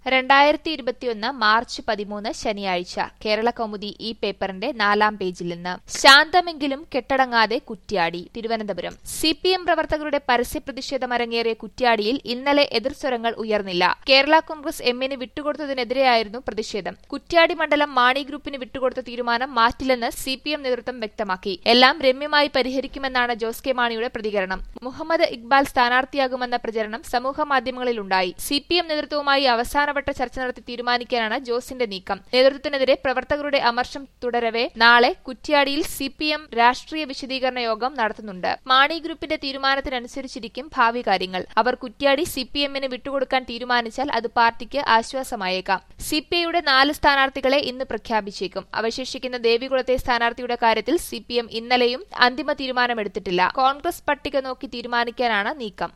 രണ്ടായിരത്തി ഇരുപത്തിയൊന്ന് മാർച്ച് പതിമൂന്ന് ശനിയാഴ്ച കേരള കൗമുദി ഈ പേപ്പറിന്റെ നാലാം പേജിൽ നിന്ന് ശാന്തമെങ്കിലും കെട്ടടങ്ങാതെ Kuttiady Thiruvananthapuram C P M പ്രവർത്തകരുടെ പരസ്യ പ്രതിഷേധം അരങ്ങേറിയ കുറ്റ്യാടിയിൽ ഇന്നലെ എതിർസ്വരങ്ങൾ ഉയർന്നില്ല കേരള കോൺഗ്രസ് എമ്മിന് വിട്ടുകൊടുത്തതിനെതിരെയായിരുന്നു പ്രതിഷേധം കുറ്റ്യാടി മണ്ഡലം മാണി ഗ്രൂപ്പിന് വിട്ടുകൊടുത്ത തീരുമാനം മാറ്റില്ലെന്ന് സി പി എം നേതൃത്വം വ്യക്തമാക്കി എല്ലാം രമ്യമായി പരിഹരിക്കുമെന്നാണ് ജോസ് കെ മാണിയുടെ പ്രതികരണം മുഹമ്മദ് ഇക്ബാൽ സ്ഥാനാർത്ഥിയാകുമെന്ന പ്രചരണം സമൂഹ മാധ്യമങ്ങളിലുണ്ടായി സി പി എം നേതൃത്വവുമായി അവസാനവട്ട ചർച്ച നടത്തി തീരുമാനിക്കാനാണ് ജോസിന്റെ നീക്കം നേതൃത്വത്തിനെതിരെ പ്രവർത്തകരുടെ അമർഷം തുടരവെ നാളെ കുറ്റ്യാടിയിൽ സി പി എം രാഷ്ട്രീയ വിശദീകരണ യോഗം നടത്തുന്നുണ്ട് മാണി ഗ്രൂപ്പിന്റെ തീരുമാനത്തിനനുസരിച്ചിരിക്കും ഭാവി കാര്യങ്ങൾ അവർ കുറ്റ്യാടി സി പി എമ്മിന് വിട്ടുകൊടുക്കാൻ തീരുമാനിച്ചാൽ അത് പാർട്ടിക്ക് ആശ്വാസമായേക്കാം സി പി ഐയുടെ നാല് സ്ഥാനാർത്ഥികളെ ഇന്ന് പ്രഖ്യാപിച്ചേക്കും അവശേഷിക്കുന്ന ദേവികുളത്തെ സ്ഥാനാർത്ഥിയുടെ കാര്യത്തിൽ സി പി എം ഇന്നലെയും അന്തിമ തീരുമാനമെടുത്തിട്ടില്ല കോൺഗ്രസ് പട്ടിക നോക്കി തീരുമാനിക്കാനാണ് നീക്കം